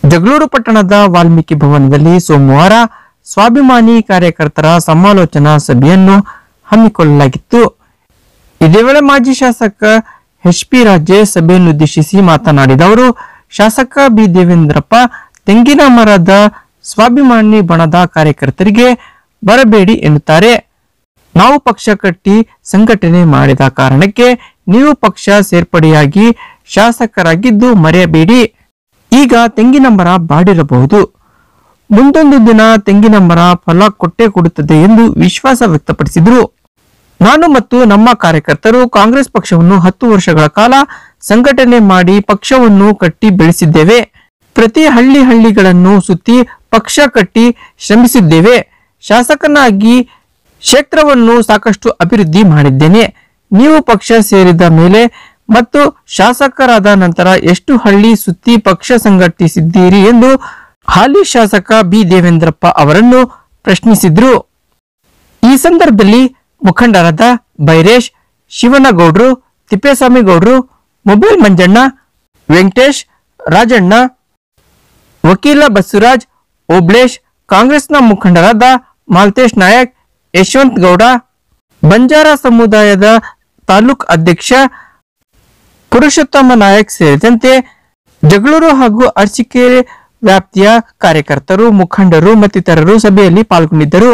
ಜಗಳೂರು ಪಟ್ಟಣದ ವಾಲ್ಮೀಕಿ ಭವನದಲ್ಲಿ ಸೋಮವಾರ ಸ್ವಾಭಿಮಾನಿ ಕಾರ್ಯಕರ್ತರ ಸಮಾಲೋಚನಾ ಸಭೆಯನ್ನು ಹಮ್ಮಿಕೊಳ್ಳಲಾಗಿತ್ತು ಇದೇ ವೇಳೆ ಮಾಜಿ ಶಾಸಕ ಎಚ್ ಪಿ ರಾಜೆ ಸಭೆಯನ್ನುದ್ದೇಶಿಸಿ ಮಾತನಾಡಿದ ಅವರು ಶಾಸಕ ಬಿ ದೇವೇಂದ್ರಪ್ಪ ತೆಂಗಿನ ಮರದ ಸ್ವಾಭಿಮಾನಿ ಬಣದ ಕಾರ್ಯಕರ್ತರಿಗೆ ಬರಬೇಡಿ ಎನ್ನುತ್ತಾರೆ ನಾವು ಪಕ್ಷ ಕಟ್ಟಿ ಸಂಘಟನೆ ಮಾಡಿದ ಕಾರಣಕ್ಕೆ ನೀವು ಪಕ್ಷ ಸೇರ್ಪಡೆಯಾಗಿ ಶಾಸಕರಾಗಿದ್ದು ಮರೆಯಬೇಡಿ ಈಗ ತೆಂಗಿನ ಮರ ಬಾಡಿರಬಹುದು ಮುಂದೊಂದು ದಿನ ತೆಂಗಿನ ಮರ ಫಲ ಕೊಟ್ಟೇ ಕೊಡುತ್ತದೆ ಎಂದು ವಿಶ್ವಾಸ ವ್ಯಕ್ತಪಡಿಸಿದರು ನಾನು ಮತ್ತು ನಮ್ಮ ಕಾರ್ಯಕರ್ತರು ಕಾಂಗ್ರೆಸ್ ಪಕ್ಷವನ್ನು ಹತ್ತು ವರ್ಷಗಳ ಕಾಲ ಸಂಘಟನೆ ಮಾಡಿ ಪಕ್ಷವನ್ನು ಕಟ್ಟಿ ಬೆಳೆಸಿದ್ದೇವೆ ಪ್ರತಿ ಹಳ್ಳಿ ಹಳ್ಳಿಗಳನ್ನು ಸುತ್ತಿ ಪಕ್ಷ ಕಟ್ಟಿ ಶ್ರಮಿಸಿದ್ದೇವೆ ಶಾಸಕನಾಗಿ ಕ್ಷೇತ್ರವನ್ನು ಸಾಕಷ್ಟು ಅಭಿವೃದ್ಧಿ ಮಾಡಿದ್ದೇನೆ ನೀವು ಪಕ್ಷ ಸೇರಿದ ಮೇಲೆ ಮತ್ತು ಶಾಸಕರಾದ ನಂತರ ಎಷ್ಟು ಹಳ್ಳಿ ಸುತ್ತಿ ಪಕ್ಷ ಸಂಘಟಿಸಿದ್ದೀರಿ ಎಂದು ಹಾಲಿ ಶಾಸಕ ಬಿ ದೇವೇಂದ್ರಪ್ಪ ಅವರನ್ನು ಪ್ರಶ್ನಿಸಿದ್ರು ಈ ಸಂದರ್ಭದಲ್ಲಿ ಮುಖಂಡರಾದ ಬೈರೇಶ್ ಶಿವನಗೌಡ್ರು ತಿಪ್ಪೇಸ್ವಾಮಿ ಗೌಡ್ರು ಮೊಬೈಲ್ ಮಂಜಣ್ಣ ವೆಂಕಟೇಶ್ ರಾಜಣ್ಣ ವಕೀಲ ಬಸವರಾಜ್ ಓಬ್ಳೇಶ್ ಕಾಂಗ್ರೆಸ್ನ ಮುಖಂಡರಾದ ಮಾಲ್ತೇಶ್ ನಾಯಕ್ ಯಶವಂತ್ ಗೌಡ ಬಂಜಾರ ಸಮುದಾಯದ ತಾಲೂಕ್ ಅಧ್ಯಕ್ಷ ಪುರುಷೋತ್ತಮ ನಾಯಕ್ ಸೇರಿದಂತೆ ಜಗಳೂರು ಹಾಗೂ ಅರಸೀಕೆರೆ ವ್ಯಾಪ್ತಿಯ ಕಾರ್ಯಕರ್ತರು ಮುಖಂಡರು ಮತ್ತಿತರರು ಸಭೆಯಲ್ಲಿ ಪಾಲ್ಗೊಂಡಿದ್ದರು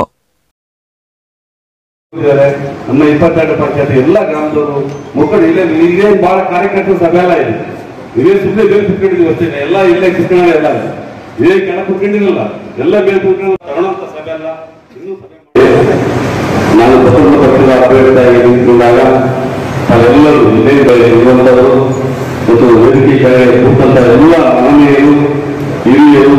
ಇದ್ದಾರೆ ನಮ್ಮ ಇಪ್ಪತ್ತೆರಡು ಪಂಚಾಯತ್ ಎಲ್ಲ ಗ್ರಾಮದವರು ಮುಖಂಡ ಇಲ್ಲೇ ಇಲ್ಲೇ ಬಹಳ ಕಾರ್ಯಕರ್ತರ ಸಭೆ ಎಲ್ಲ ಇದೆ ಇದೇ ಸುಮ್ಮನೆ ಬೇರೆ ಕುತ್ಕೊಂಡಿದ್ದೀವಿ ಅಷ್ಟೇ ಎಲ್ಲ ಇಲ್ಲೇ ಕುತ್ಕೊಳ್ಳೋಣ ಎಲ್ಲ ಇದೇ ಕೆಳ ಕುತ್ಕೊಂಡಿರಲ್ಲ ಎಲ್ಲ ಬೇರೆ ಕುತ್ಕೊಂಡು ತಗೊಳ್ಳೋಂಥ ಸಭೆ ಅಲ್ಲ ಇನ್ನೂ ಸಭೆ ಮಾಡಿ- ನಾನು ಪ್ರಥಮ ಪಕ್ಷದ ಅಭ್ಯರ್ಥಿಯಾಗಿ ನಿಂತುಕೊಂಡಾಗ ತಾವೆಲ್ಲರೂ ಇಲ್ಲೇ ಇರುವಂತವರು ಮತ್ತು ವೇದಿಕೆ ಕೆಳಗೆ ಕೂತಂತ ಎಲ್ಲ ಮಾನವೀಯರು ಹಿರಿಯರು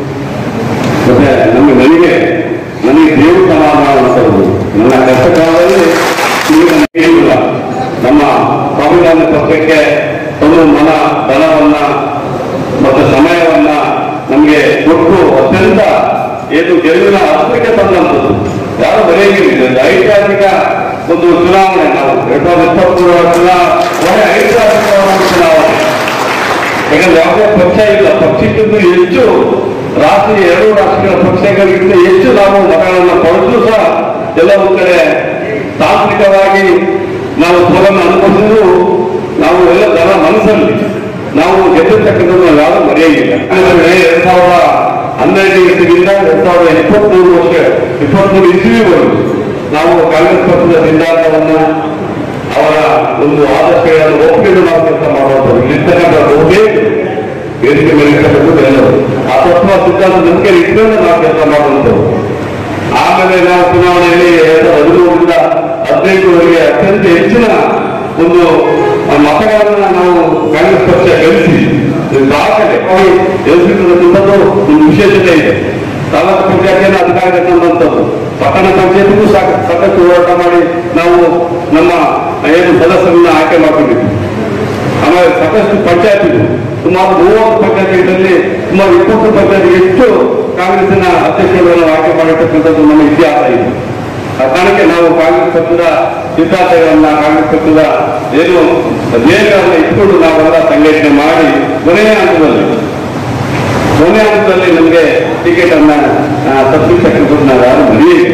ಮತ್ತೆ ನಮಗೆ ನನಗೆ ನನಗೆ ದೇವರು ಸಮಾನ ಮಾಡುವಂಥದ್ದು ನನ್ನ ಕಷ್ಟ ಕಾಲದಲ್ಲಿ ನೀವು ನನಗೆ ಇಲ್ಲ ನಮ್ಮ ಸ್ವಾಭಿಮಾನ ಪಕ್ಷಕ್ಕೆ ಒಂದು ಮನ ಧನವನ್ನ ಮತ್ತು ಸಮಯವನ್ನ ನಮಗೆ ಕೊಟ್ಟು ಅತ್ಯಂತ ಏನು ಗೆಲುವಿನ ಹತ್ತಿರಕ್ಕೆ ತಂದಂಥದ್ದು ಯಾರು ಬರೆಯಂಗಿಲ್ಲ ಐತಿಹಾಸಿಕ ಒಂದು ಚುನಾವಣೆ ನಾವು ಎರಡ್ ಸಾವಿರದ ಇಪ್ಪತ್ಮೂರರ ಚುನಾವಣೆ ಐತಿಹಾಸಿಕವಾದ ಚುನಾವಣೆ ಯಾಕಂದ್ರೆ ಯಾವುದೇ ಪಕ್ಷ ಇಲ್ಲ ಪಕ್ಷಕ್ಕಿಂತ ಹೆಚ್ಚು ರಾಷ್ಟ್ರೀಯ ಎರಡು ರಾಷ್ಟ್ರೀಯ ಪಕ್ಷಗಳಿಗಿಂತ ಹೆಚ್ಚು ನಾವು ಮತಗಳನ್ನು ಪಡೆದು ಸಹ ಕೆಲವು ಕಡೆ ತಾಂತ್ರಿಕವಾಗಿ ನಾವು ಸೋಲನ್ನು ಅನುಭವಿಸಿದ್ರು ನಾವು ಎಲ್ಲ ಜನ ಮನಸ್ಸಲ್ಲಿ ನಾವು ಗೆದ್ದಿರ್ತಕ್ಕಂಥದ್ದು ನಾವು ಯಾರು ಮರೆಯಂಗಿಲ್ಲ ಯಾಕಂದ್ರೆ ಎರಡ್ ಸಾವಿರದ ಹನ್ನೆರಡು ಇಸವಿಯಿಂದ ಎರಡ್ ಸಾವಿರದ ಇಪ್ಪತ್ಮೂರು ವರ್ಷ ಇಪ್ಪತ್ಮೂರು ಇಸವಿವರೆಗೂ ನಾವು ಕಾಂಗ್ರೆಸ್ ಪಕ್ಷದ ಸಿದ್ಧಾಂತವನ್ನ ಅವರ ಒಂದು ಆದರ್ಶಗಳನ್ನು ಒಪ್ಪಿಕೊಂಡು ನಾವು ಕೆಲಸ ಮಾಡುವಂಥದ್ದು ಇಲ್ಲಿರ್ತಕ್ಕಂಥ ಬಹುತೇಕ ವೇದಿಕೆ ಮೇಲೆ ಇರ್ತಕ್ಕಂಥದ್ದು ಎಲ್ಲರೂ ಆ ತತ್ವ ಸಿದ್ಧಾಂತ ನಂಬಿಕೆ ಇಟ್ಕೊಂಡು ನಾವು ಕೆಲಸ ಮಾಡುವಂಥದ್ದು ಆಮೇಲೆ ನಾವು ಚುನಾವಣೆಯಲ್ಲಿ ಎರಡ್ ಸಾವಿರದ ಹದಿಮೂರರಿಂದ ಹದಿನೆಂಟುವರೆಗೆ ಅತ್ಯಂತ ಹೆಚ್ಚಿನ ಒಂದು ಮತಗಳನ್ನ ನಾವು ಕಾಂಗ್ರೆಸ್ ಪಕ್ಷ ಗಳಿಸಿ ಇದು ದಾಖಲೆ ಗೆಲ್ಲಿಸಿದಂಥದ್ದು ಒಂದು ವಿಶೇಷತೆ ಇದೆ ತಾಲೂಕು ಪಂಚಾಯತಿಯನ್ನು ಅಧಿಕಾರಕ್ಕೆ ತಂದಂಥದ್ದು ಪಟ್ಟಣ ಪಂಚಾಯತಿಗೂ ಸಾಕ ಸಾಕಷ್ಟು ಹೋರಾಟ ಮಾಡಿ ನಾವು ನಮ್ಮ ಏನು ಸದಸ್ಯರನ್ನ ಆಯ್ಕೆ ಮಾಡ್ಕೊಂಡಿದ್ವಿ ಆಮೇಲೆ ಸಾಕಷ್ಟು ಪಂಚಾಯತಿಗಳು ಸುಮಾರು ಮೂವತ್ತು ಪಂಚಾಯತಿಗಳಲ್ಲಿ ಸುಮಾರು ಇಪ್ಪತ್ತು ಪಂಚಾಯತಿ ಹೆಚ್ಚು ಕಾಂಗ್ರೆಸ್ಸಿನ ಅಧ್ಯಕ್ಷರುಗಳನ್ನು ಆಯ್ಕೆ ಮಾಡಿರ್ತಕ್ಕಂಥದ್ದು ನಮ್ಮ ಇತಿಹಾಸ ಇದೆ ಆ ಕಾರಣಕ್ಕೆ ನಾವು ಕಾಂಗ್ರೆಸ್ ಪಕ್ಷದ ಸಿದ್ಧಾಂತಗಳನ್ನ ಕಾಂಗ್ರೆಸ್ ಪಕ್ಷದ ಏನು ಧ್ಯೇಯಗಳನ್ನ ಇಟ್ಕೊಂಡು ನಾವೆಲ್ಲ ಸಂಘಟನೆ ಮಾಡಿ ಕೊನೆಯ ಹಂತದಲ್ಲಿ ಕೊನೆಯ ಹಂತದಲ್ಲಿ ನಮಗೆ ಟಿಕೆಟ್ ಅನ್ನ ಆ, ತಪ್ಪಿಸ್ತಕ್ಕಂಥದ್ದು ನಾವು ಯಾರು ಮರೆಯಿಲ್ಲ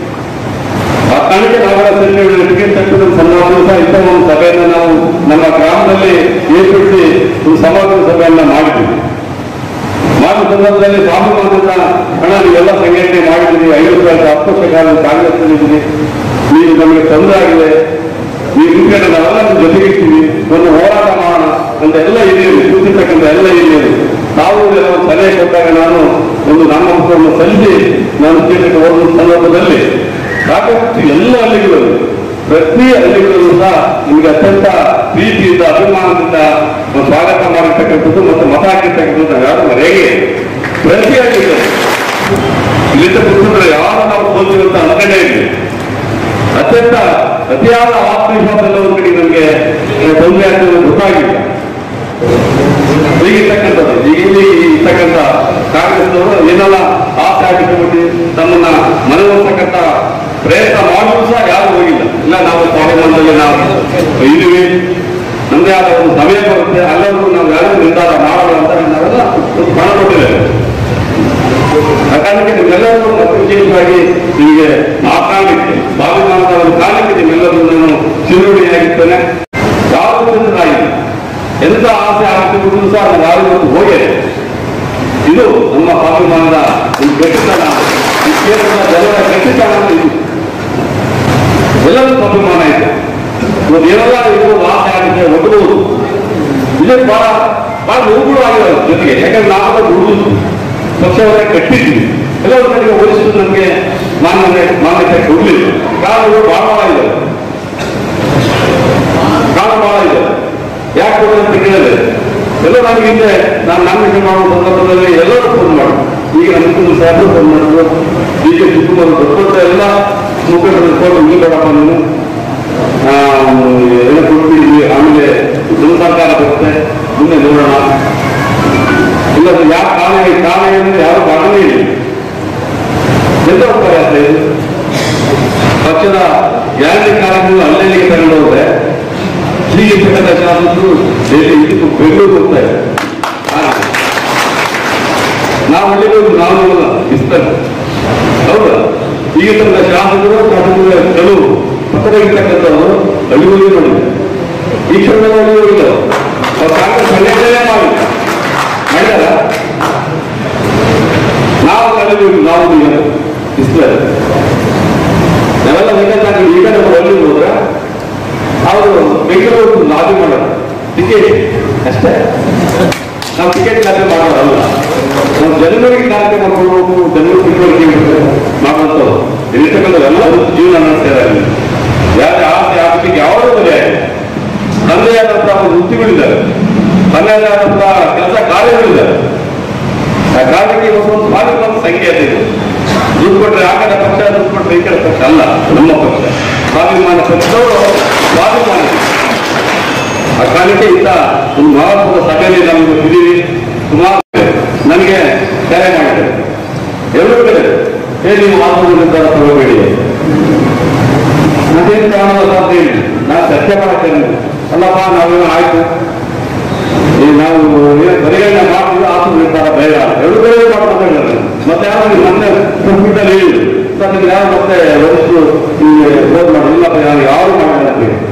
ಆ ಕಾರಣಕ್ಕೆ ನಾವೆಲ್ಲ ಸಂಘಟನೆ ಟಿಕೆಟ್ ತಪ್ಪಿದ ಸಂದರ್ಭ ಸಹ ಇಂಥ ಒಂದು ಸಭೆಯನ್ನು ನಾವು ನಮ್ಮ ಗ್ರಾಮದಲ್ಲಿ ಏರ್ಪಡಿಸಿ ಒಂದು ಸಮಾಧಾನ ಸಭೆಯನ್ನ ಮಾಡಿದ್ವಿ ಮಾಡುವ ಸಂದರ್ಭದಲ್ಲಿ ಸ್ವಾಭಿಮಾನದ ಹಣ ನೀವೆಲ್ಲ ಸಂಘಟನೆ ಮಾಡಿದ್ದೀರಿ ಐದು ಸಾವಿರದ ಹತ್ತು ವರ್ಷ ಕಾಲ ಕಾಂಗ್ರೆಸ್ ಇದ್ದೀರಿ ನೀವು ನಮಗೆ ತೊಂದರೆ ಆಗಿದೆ ನೀವು ಹಿಂದ್ಗಡೆ ನಾವೆಲ್ಲ ನಿಮ್ಮ ಜೊತೆಗಿರ್ತೀವಿ ಒಂದು ಹೋರಾಟ ಮಾಡೋಣ ಅಂತ ಎಲ್ಲ ಹಿರಿಯರು ಕೂತಿರ್ತಕ್ಕಂಥ ಎಲ್ಲ ಹಿರಿಯರು ತಾವು ಇದೆಲ್ಲ ಒಂದು ಸಲಹೆ ಕೊಟ್ಟಾಗ ನಾನು ಒಂದು ನಾಮಪತ್ರವನ್ನು ಸಲ್ಲಿಸಿ ನಾನು ಕ್ಷೇತ್ರಕ್ಕೆ ಹೋಗುವ ಸಂದರ್ಭದಲ್ಲಿ ಸಾಕಷ್ಟು ಎಲ್ಲ ಹಳ್ಳಿಗಳು ಪ್ರತಿ ಹಳ್ಳಿಗಳಲ್ಲೂ ಸಹ ನಿಮಗೆ ಅತ್ಯಂತ ಪ್ರೀತಿಯಿಂದ ಅಭಿಮಾನದಿಂದ ಒಂದು ಸ್ವಾಗತ ಮಾಡಿರ್ತಕ್ಕಂಥದ್ದು ಮತ್ತು ಮತ ಹಾಕಿರ್ತಕ್ಕಂಥದ್ದು ನಾವು ಯಾರು ಮರೆಯೇ ಪ್ರತಿ ಹಳ್ಳಿಗಳು ಇಲ್ಲಿಂದ ಕೂತ್ಕೊಂಡ್ರೆ ಯಾರು ನಾವು ಸೋಲ್ತೀವಿ ಅಂತ ಅನ್ಕೊಂಡೇ ಇದ್ವಿ ಅತ್ಯಂತ ಅತಿಯಾದ ಆತ್ಮವಿಶ್ವಾಸ ಎಲ್ಲ ಒಂದು ಕಡೆ ನಮಗೆ ತೊಂದರೆ ಆಗ್ತದೆ ಗೊತ್ತಾಗಿಲ್ಲ ಹೀಗಿರ್ತಕ್ಕಂಥದ್ದು ಈಗ ಇಲ್ಲಿ ಇರ್ತಕ್ಕಂಥ ಕಾಂಗ್ರೆಸ್ನವರು ಏನೆಲ್ಲ ಆಸೆ ಹಾಕಿಕೊಂಡು ತಮ್ಮನ್ನ ಮನವೊಲಿಸತಕ್ಕಂಥ ಪ್ರಯತ್ನ ಮಾಡಿದ್ರು ಸಹ ಯಾರು ಹೋಗಿಲ್ಲ ಇಲ್ಲ ನಾವು ಸ್ವಾಭಿಮಾನದಲ್ಲಿ ನಾವು ಇದೀವಿ ನಮ್ದೇ ಆದ ಒಂದು ಸಮಯ ಬರುತ್ತೆ ಅಲ್ಲರೂ ನಾವು ಯಾರು ನಿರ್ಧಾರ ಮಾಡೋಣ ಅಂತ ನಾವೆಲ್ಲ ಒಂದು ಪಣ ಕೊಟ್ಟಿದ್ದೇವೆ ಮತ್ತು ವಿಶೇಷವಾಗಿ ನಿಮಗೆ ಆ ಕಾರಣಕ್ಕೆ ಸ್ವಾಭಿಮಾನದ ಒಂದು ಕಾರಣಕ್ಕೆ ನಿಮ್ಮೆಲ್ಲರೂ ನಾನು ಚಿರುವಣಿಯಾಗಿರ್ತೇನೆ ಯಾವುದು ಆಗಿದೆ ಎಂತ ಆಸೆ ಆಗ್ತಿದ್ರು ಸಹ ನಾನು ಯಾರಿಗೂ ಹೋಗಿ ಇದು ನಮ್ಮ ಸ್ವಾಭಿಮಾನದ ಒಂದು ಗಟ್ಟಿತನ ಈ ಕ್ಷೇತ್ರದ ಜನರ ಗಟ್ಟಿತನ ಅಂತ ಇದು ಎಲ್ಲರೂ ಸ್ವಾಭಿಮಾನ ಇದೆ ಇವತ್ತು ಏನೆಲ್ಲ ಇರ್ಬೋದು ಆಸೆ ಆಗುತ್ತೆ ಒಟ್ಟಬಹುದು ಇದೇ ಬಹಳ ಬಹಳ ನೋವುಗಳು ಆಗಿರೋದು ಜೊತೆಗೆ ಯಾಕಂದ್ರೆ ನಾವು ದುಡಿದು ಪಕ್ಷವನ್ನ ಕಟ್ಟಿದ್ವಿ ಕೆಲವು ಕಡೆಗೆ ಹೋಲಿಸಿದ್ರು ನಮಗೆ ಮಾನ್ಯತೆ ಮಾನ್ಯತೆ ಕೊಡಲಿಲ್ಲ ಕಾರಣಗಳು ಬಹಳ ಬಹಳ ಇದೆ ಕಾರಣ ಬಹಳ ಇದೆ ಯಾಕೆ ಕೊಡೋದು ಅಂತ ಕೇಳಿದ್ರೆ ಎಲ್ಲ ನನಗೆ ಹಿಂದೆ ನಾನು ನಾಮಿನೇಷನ್ ಮಾಡುವ ಸಂದರ್ಭದಲ್ಲಿ ಎಲ್ಲರೂ ಫೋನ್ ಮಾಡು ಈಗ ನಮ್ಮ ಮುಖ್ಯಮಂತ್ರಿ ಸಾಹೇಬರು ಫೋನ್ ಮಾಡಿದ್ರು ಡಿ ಕೆ ಶಿವಕುಮಾರ್ ದೊಡ್ಡ ದೊಡ್ಡ ಎಲ್ಲ ಮುಖಂಡರು ಫೋನ್ ಇಲ್ಲಿ ಬೇಡಪ್ಪ ನೀನು ಆ, ಎಲ್ಲ ಕೊಡ್ತೀವಿ ಆಮೇಲೆ ನಮ್ಮ ಸರ್ಕಾರ ಬರುತ್ತೆ ಮುಂದೆ ನೋಡೋಣ ಇಲ್ಲ ಅದು ಯಾವ ಕಾರಣ ಕಾರಣ ಏನಂದ್ರೆ ಯಾರು ಕಾರಣವೇ ಇಲ್ಲ ಎಂತ ಪ್ರಯಾಸ ಇದು ಪಕ್ಷದ ಗ್ಯಾರಂಟಿ ಕಾರ್ಯಕ್ರಮ ಅಲ್ಲೆಲ್ಲಿಗೆ ತಗೊಂಡು ಹೋದ್ರೆ ಹೀಗೆ ಪಟ್ಟದ ಶಾಸಕರು ಡೈಲಿ ಇದಕ್ಕೂ ಬೆಂಗಳೂರು ಹೋಗ್ತಾರೆ ಹಾಗೆ. ನಾವು ಹಳ್ಳಿಗೆ ಹೋಗಿ ನಾವು ನೋಡಲ್ಲ ಇಸ್ತಾರೆ ಹೌದಾ ಈಗ ತನ್ನ ಶಾಸಕರು ಶಾಸಕರು ಕೆಲವು ಪಕ್ಕದಾಗಿರ್ತಕ್ಕಂಥವ್ರು ಹಳ್ಳಿಗಳಿಗೆ ನೋಡಿದ್ದಾರೆ ಈ ಕ್ಷಣದಲ್ಲಿ ಹಳ್ಳಿ ಹೋಗಿಲ್ಲ ಅವ್ರು ಕಾಂಗ್ರೆಸ್ ಸಂಘಟನೆ ಮಾಡಿ ಮಾಡ್ಯಾರ ನಾವು ಹಳ್ಳಿಗೆ ಹೋಗಿ ನಾವು ಈಗ ಇಸ್ತಾರೆ ನಾವೆಲ್ಲ ಬೇಕಾದ್ರೆ ಈಗ ನಮ್ಮ ಹಳ್ಳಿ ಹೋದ್ರೆ ಅವರು ಬೆಂಗಳೂರು ಲಾಬಿ ಮಾಡೋದು ಟಿಕೆಟ್ ಅಷ್ಟೇ ನಾವು ಟಿಕೆಟ್ ಲಾಬಿ ಮಾಡೋದಲ್ಲ ನಾವು ಜನಗಳಿಗೆ ಕಾರ್ಯಕ್ರಮ ಕೊಡಬೇಕು ಜನರು ತಿಳುವಳಿಕೆ ಮಾಡುವಂಥದ್ದು ಇರ್ತಕ್ಕಂಥವೆಲ್ಲ ಜೀವನ ನಡೆಸ್ತಾರೆ ಅಲ್ಲಿ ಯಾರು ಆಸೆ ಆಸೆಗೆ ಯಾವುದೋ ಬೆಲೆ ತಂದೆಯಾದಂತಹ ಒಂದು ವೃತ್ತಿಗಳಿದ್ದಾರೆ ತನ್ನದಾದಂತಹ ಕೆಲಸ ಕಾರ್ಯಗಳಿದ್ದಾರೆ ಆ ಕಾರ್ಯಕ್ಕೆ ಒಂದು ಸ್ವಾಭಿಮಾನ ಸಂಕೇತ ಇದೆ ದುಡ್ಡು ಕೊಟ್ಟರೆ ಆ ಕಡೆ ಪಕ್ಷ ದುಡ್ಡು ಕೊಟ್ಟರೆ ಈ ಕಡೆ ಪಕ್ಷ ಅಲ್ಲ ನಮ್ಮ ಪಕ್ಷ ಸ್ವಾಭಿಮಾನ ಪಕ್ಷದವರು ಸ್ವಾಭಿಮಾನ ಆ ಕಾರಣಕ್ಕೆ ಇಂಥ ಒಂದು ಮಹತ್ವದ ಸಭೆಯಲ್ಲಿ ನಾವು ಇದ್ದೀವಿ ಸುಮಾರು ನನಗೆ ಕರೆ ಮಾಡಿದ್ದಾರೆ ಎಲ್ಲರೂ ಕಡೆ ಏ ನೀವು ಮಾತುಗಳು ನಿರ್ಧಾರ ತಗೋಬೇಡಿ ಅದೇನು ಕಾರಣದ ಸಾಧ್ಯ ಇಲ್ಲ ನಾನು ಚರ್ಚೆ ಮಾಡತ್ತೇನೆ ಅಲ್ಲಪ್ಪ ನಾವೇನೋ ಆಯ್ತು ಈ ನಾವು ಏನು ಪರಿಗಣನೆ ಮಾಡ್ತೀವಿ ಆತು ನಿರ್ಧಾರ ಬೇಡ ಎರಡು ಬೇರೆ ಮಾಡ್ತಾರೆ ಮತ್ತೆ ಯಾರು ನೀವು ಮೊನ್ನೆ ಕಂಪ್ಯೂಟರ್ ಹೇಳಿ ಸರ್ ನೀವು ಯಾರು ಮತ್ತೆ ವರಿಷ್ಠರು ನಿಮಗೆ ಫೋನ್ ಮಾಡಿ ಇಲ್ಲಪ್ಪ ಯಾರು ಯಾರು ಮಾಡಿಲ್ಲ ಅಂತ ಹೇಳಿ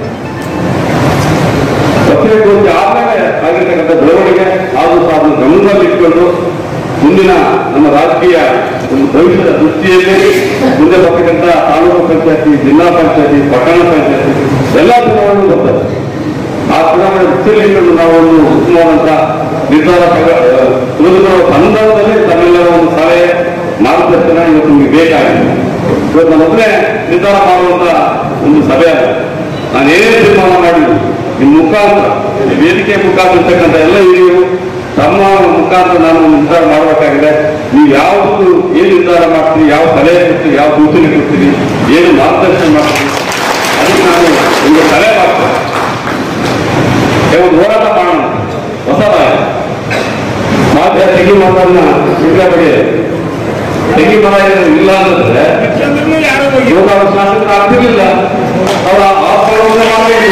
ಪತ್ರಿಕೋದ್ಯ ಆದ್ಮೇಲೆ ಆಗಿರ್ತಕ್ಕಂಥ ಬೆಳವಣಿಗೆ ಹಾಗೂ ಸಹ ಅದನ್ನು ಗಮನದಲ್ಲಿ ಇಟ್ಕೊಂಡು ಮುಂದಿನ ನಮ್ಮ ರಾಜಕೀಯ ಒಂದು ಭವಿಷ್ಯದ ದೃಷ್ಟಿಯಲ್ಲಿ ಮುಂದೆ ಬರ್ತಕ್ಕಂಥ ತಾಲೂಕು ಪಂಚಾಯತಿ ಜಿಲ್ಲಾ ಪಂಚಾಯತಿ ಪಟ್ಟಣ ಪಂಚಾಯತಿ ಎಲ್ಲ ಚುನಾವಣೆ ಬರ್ತದೆ ಆ ಚುನಾವಣೆ ದೃಷ್ಟಿಯಲ್ಲಿ ನಾವು ಒಂದು ಉತ್ತಮವಾದಂತ ನಿರ್ಧಾರ ತೆಗೆದುಕೊಳ್ಳುವ ಸಂದರ್ಭದಲ್ಲಿ ತಮ್ಮೆಲ್ಲರ ಒಂದು ಸಲಹೆ ಮಾರ್ಗದರ್ಶನ ಇವತ್ತು ನಿಮಗೆ ಬೇಕಾಗಿದೆ ಇವತ್ತು ನಮ್ಮ ಒಬ್ಬನೇ ನಿರ್ಧಾರ ಮಾಡುವಂತ ಒಂದು ಸಭೆ ಅಲ್ಲ ನಾನು ಏನೇ ತೀರ್ಮಾನ ಮಾಡಿದ್ರು ನಿಮ್ಮ ಮುಖಾಂತರ ಈ ವೇದಿಕೆ ಮುಖಾಂತರ ಇರ್ತಕ್ಕಂಥ ಎಲ್ಲ ಹಿರಿಯರು ತಮ್ಮ ಮುಖಾಂತರ ನಾನು ಒಂದು ನಿರ್ಧಾರ ಮಾಡಬೇಕಾಗಿದೆ ನೀವು ಯಾವುದು ಏನು ನಿರ್ಧಾರ ಮಾಡ್ತೀರಿ ಯಾವ ಸಲಹೆ ಕೊಡ್ತೀರಿ ಯಾವ ಸೂಚನೆ ಕೊಡ್ತೀರಿ ಏನು ಮಾರ್ಗದರ್ಶನ ಮಾಡ್ತೀರಿ ಅದಕ್ಕೆ ನಾನು ಒಂದು ಸಲಹೆ ಮಾಡ್ತೇನೆ ಏ, ಒಂದು ಹೋರಾಟ ಮಾಡೋಣ ಹೊಸದಾಯ ಮಾತ್ರ ತೆಗಿ ಮರವನ್ನ ಬಿಡುಗಡೆ ಪಡೆಯಲು ತೆಗಿ ಮರ ಏನಾದ್ರು ಇಲ್ಲ ಅಂತಂದ್ರೆ ಇವಾಗ ಅವ್ರ ಶಾಸಕರು ಆಗ್ತಿರ್ಲಿಲ್ಲ ಅವರ ಆತ್ಮವನ್ನು ಮಾಡಬೇಕು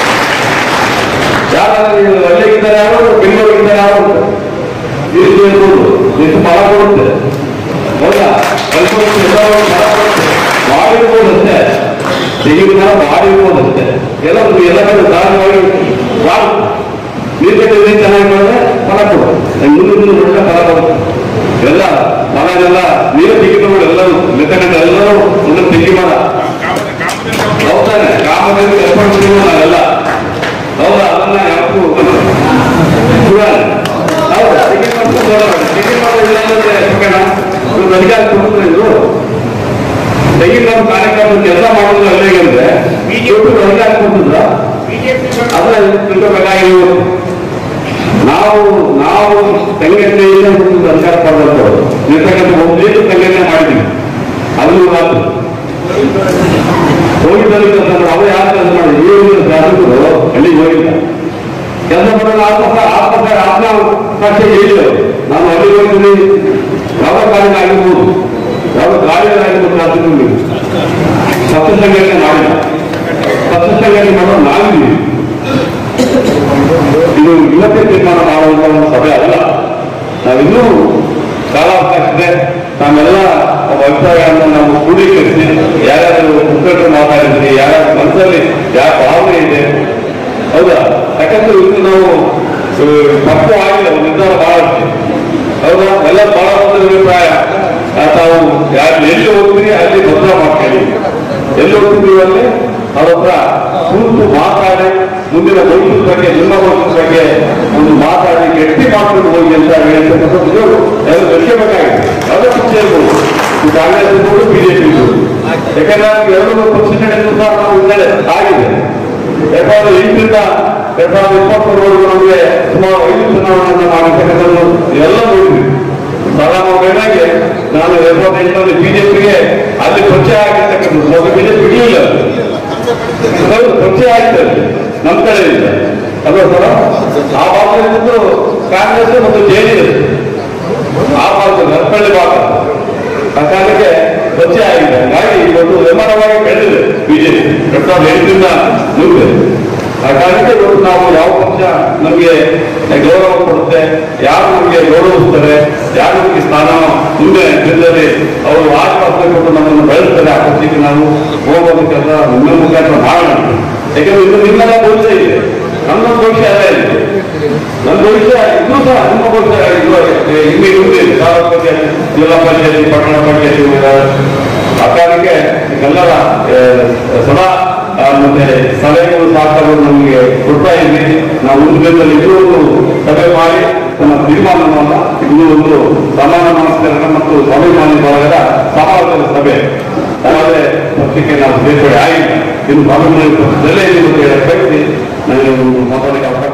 ಯಾರಾದ್ರೂ ಹಳ್ಳಿಗಿದ್ದಾರೆ ಯಾರು ಬೆಂಗಳೂರಿಗಿದ್ದಾರೆ ಯಾರು ಇದು ಇರ್ಬೋದು ಎಷ್ಟು ಫಲ ಕೊಡುತ್ತೆ ಹೌದಾ ಕಲ್ಪನೆ ಎಲ್ಲರೂ ಫಲ ಕೊಡುತ್ತೆ ಮಾಡಿರ್ಬೋದು ಅಷ್ಟೇ ತೆಗಿನ ಮಾಡಿರ್ಬೋದು ಅಷ್ಟೇ ಎಲ್ಲ ಎಲ್ಲ ಕಡೆ ಧಾರಾಳವಾಗಿ ವಾಲ್ ನೀರ್ ಕಟ್ಟೆ ನೀರು ಚೆನ್ನಾಗಿ ಮಾಡಿದ್ರೆ ಫಲ ಕೊಡುತ್ತೆ ಮುಂದೆ ಮುಂದೆ ಒಳ್ಳೆ ಫಲ ಕೊಡುತ್ತೆ ಎಲ್ಲ ಫಲ ಎಲ್ಲ ನೀರು ತೆಗಿಕೊಂಡು ಎಲ್ಲರೂ ಮೆತ್ತಗಂಡ ಎಲ್ಲರೂ ಮುಂದೆ ತೆಗಿ ಮಾಡ ಹೌದಾನೆ ಗ್ರಾಮದಲ್ಲಿ ಕರ್ಕೊಂಡು ನಾವೆಲ್ಲ ಹೌದಾ ಅದನ್ನ ಯಾವತ್ತೂ ಕೂಡ ಹೌದಾ ತೆಗಿ ಮಾಡ್ಕೊಂಡು ಹೋಗೋಣ. ತೆಗಿ ಮಾಡೋದಿಲ್ಲ ಅಂದ್ರೆ ಸುಖನ ಇವ್ರು ಅಧಿಕಾರ ಕೊಡ್ತಾರೆ ಇದು ತೆಗಿನ ಕಾರ್ಯಕ್ರಮ ಕೆಲಸ ಮಾಡೋದು ಅಲ್ಲಿಗೆ ಅಂದ್ರೆ ಇವ್ರು ಅಧಿಕಾರ ಕೊಟ್ಟಿದ್ರ ಅದ್ರ ತಿಳ್ಕೋಬೇಕಾಗಿ ನಾವು ನಾವು ಸಂಘಟನೆಯಿಂದ ಒಂದು ಅಧಿಕಾರ ಪಡೆದಂಥವ್ರು ಇರ್ತಕ್ಕಂಥ ಒಂದೇನು ಸಂಘಟನೆ ಮಾಡಿದ್ವಿ ಅದು ಮಾತು ಹೋಗಿದ್ದಲ್ಲಿ ಕೆಲಸ ಮಾಡಿ ಅವ್ರು ಯಾರು ಕೆಲಸ ಮಾಡಿ ಏಳು ಶಾಸಕರು ಅಲ್ಲಿಗೆ ಹೋಗಿಲ್ಲ ಕೆಲಸ ಮಾಡೋದು ಆತ್ಮ ಆತ್ಮ ಆತ್ಮ ಪಕ್ಷ ಹೇಳಿಲ್ಲ ಅವರು. ನಾನು ಅಲ್ಲಿಗೆ ಹೋಗಿದ್ದೀನಿ ಯಾವ ಕಾರಣ ಆಗಿರ್ಬೋದು ಯಾವ ಗಾಳಿಗಳಾಗಿರ್ಬೋದು ಶಾಸಕರು ಪಕ್ಷ ಸಂಘಟನೆ ಮಾಡಿಲ್ಲ ಪಕ್ಷ ಸಂಘಟನೆ ಮಾಡೋ ನಾವಿದ್ದೀವಿ ಇದು ಇವತ್ತೇ ತೀರ್ಮಾನ ಮಾಡುವಂತ ಒಂದು ಸಭೆ ಅಲ್ಲ ನಾವಿನ್ನೂ ಕಾಲಾವಕಾಶ ಇದೆ ನಾವೆಲ್ಲ ಅಭಿಪ್ರಾಯಗಳನ್ನ ನಾವು ಕ್ರೋಢೀಕರಿಸಿ ಯಾರ್ಯಾರು ಮುಖಂಡರು ಮಾತಾಡಿದ್ರಿ ಯಾರ್ಯಾರ ಮನಸ್ಸಲ್ಲಿ ಯಾವ ಭಾವನೆ ಇದೆ ಹೌದಾ ಯಾಕಂದ್ರೆ ಇದು ನಾವು ಆ, ತಪ್ಪು ಆಗಿಲ್ಲ ಒಂದು ನಿರ್ಧಾರ ಮಾಡಕ್ಕೆ ಹೌದಾ ಎಲ್ಲ ಬಹಳ ಒಂದು ಅಭಿಪ್ರಾಯ ಆ, ತಾವು ಯಾರು ಎಲ್ಲಿ ಹೋಗ್ತೀರಿ ಅಲ್ಲಿ ಭದ್ರ ಮಾಡ್ಕೊಳ್ಳಿ ಎಲ್ಲಿ ಹೋಗ್ತೀವಿ ಅಲ್ಲಿ ಅವ್ರ ಹತ್ರ ಕೂತು ಮಾತಾಡಿ ಮುಂದಿನ ಭವಿಷ್ಯದ ಬಗ್ಗೆ ನಿಮ್ಮ ಭವಿಷ್ಯದ ಬಗ್ಗೆ ಒಂದು ಮಾತಾಡಿ ಗಟ್ಟಿ ಮಾಡ್ಕೊಂಡು ಹೋಗಿ ಅಂತ ಹೇಳ್ತಕ್ಕಂಥದ್ದು ಎಲ್ಲ ಬೆಳೆಸಬೇಕಾಗಿದೆ ಯಾವುದೇ ಪಕ್ಷ ಇರ್ಬೋದು ಇದು ಕಾಂಗ್ರೆಸ್ ಇರ್ಬೋದು ಬಿಜೆಪಿ ಇರ್ಬೋದು ಯಾಕಂದ್ರೆ ಎರಡು ಪಕ್ಷಗಳಿಂದ ಸಹ ನಾವು ಹಿನ್ನಡೆ ಆಗಿದೆ ಎರಡ್ ಸಾವಿರದ ಎಂಟರಿಂದ ಎರಡ್ ಸಾವಿರದ ಇಪ್ಪತ್ತರವರೆಗೂ ನಮಗೆ ಸುಮಾರು ಐದು ಚುನಾವಣೆಯನ್ನು ಮಾಡಿರ್ತಕ್ಕಂಥದ್ದು ಇವೆಲ್ಲ ನೋಡಿದ್ವಿ ಸಾಧಾರಣವಾಗಿ ನಾನು ಎರಡ್ ಸಾವಿರದ ಎಂಟರಲ್ಲಿ ಬಿಜೆಪಿಗೆ ಅಲ್ಲಿ ಪರಿಚಯ ಆಗಿರ್ತಕ್ಕಂಥದ್ದು ಮೊದಲು ಬಿಜೆಪಿ ಇರಲಿಲ್ಲ ಹೌದು, ಪರಿಚಯ ಆಯ್ತು ಅಲ್ಲಿ, ನಮ್ಮ ಕಡೆಯಿಂದ ಅಲ್ವಾ ಸರ್ ಆ ಭಾಗದಲ್ಲಿದ್ದು ಕಾಂಗ್ರೆಸ್ ಮತ್ತು ಜೆಡಿಎಸ್ ಆ ಭಾಗದಲ್ಲಿ ನರ್ಪಳ್ಳಿ ಭಾಗ ಆ ಕಾರಣಕ್ಕೆ ಪರಿಚಯ ಆಗಿದೆ ಹಾಗಾಗಿ ಇವತ್ತು ನಿರ್ಮಾಣವಾಗಿ ಬೆಳೆದಿದೆ ಬಿಜೆಪಿ ಎರಡ್ ಸಾವಿರದ ಎಂಟರಿಂದ ಮುಂದೆ ಆ ಕಾರಣಕ್ಕೆ ಇವತ್ತು ನಾವು ಯಾವ ಪಕ್ಷ ನಮಗೆ ಗೌರವ ಕೊಡುತ್ತೆ ಯಾರು ನಮಗೆ ಗೌರವಿಸ್ತಾರೆ ಯಾರು ನಮಗೆ ಸ್ಥಾನ ಮುಂದೆ ದಿನದಲ್ಲಿ ಅವರು ಆಶ್ವಾಸ ಕೊಟ್ಟು ನಮ್ಮನ್ನು ಬೆಳೆಸ್ತಾರೆ ಆ ಪಕ್ಷಕ್ಕೆ ನಾವು ಹೋಗೋದು ಕೆಲಸ ನಿಮ್ಮ ಮುಖಾಂತರ ಮಾಡೋಣ ಯಾಕಂದ್ರೆ ಇದು ನಿಮ್ಮೆಲ್ಲ ಭವಿಷ್ಯ ಇದೆ ನಮ್ಮ ಭವಿಷ್ಯ ಅಲ್ಲ ಇದೆ ನನ್ನ ಭವಿಷ್ಯ ಇನ್ನೂ ಸಹ ನಿಮ್ಮ ಭವಿಷ್ಯ ಇವಾಗ ಇಲ್ಲಿ ಮುಂದೆ ಇದೆ. ತಾಲೂಕು ಪಂಚಾಯತ್ ಜಿಲ್ಲಾ ಪಂಚಾಯತಿ ಪಟ್ಟಣ ಪಂಚಾಯತಿ ಆ ಕಾರಣಕ್ಕೆ ಎಲ್ಲರ ಆ, ಸದಾ ಆ, ಮತ್ತೆ ಸಲಹೆಗಳು ಸಹಕಾರಗಳು ನಮಗೆ ಕೊಡ್ತಾ ಇದ್ವಿ ನಾವು ಒಂದು ದಿನದಲ್ಲಿ ಇದು ಒಂದು ಸಭೆ ಮಾಡಿ ನಮ್ಮ ತೀರ್ಮಾನವನ್ನ ಇದು ಒಂದು ಸಮಾನ ಮನಸ್ಕರಣ ಮತ್ತು ಸ್ವಾಭಿಮಾನಿ ಬಳಗದ ಸಮಾಲೋಚನೆ ಸಭೆ ಯಾವುದೇ ಪಕ್ಷಕ್ಕೆ ನಾವು ಸೇರ್ಪಡೆ ಆಗಿಲ್ಲ ಇನ್ನು ಸ್ವಾಭಿಮಾನಿ ಪಕ್ಷದಲ್ಲೇ ಇದೆ ಅಂತ ಹೇಳಿ ಬಯಸಿ ನನಗೆ ಒಂದು ಮಾತಾಡಲಿಕ್ಕೆ ಅವಕಾಶ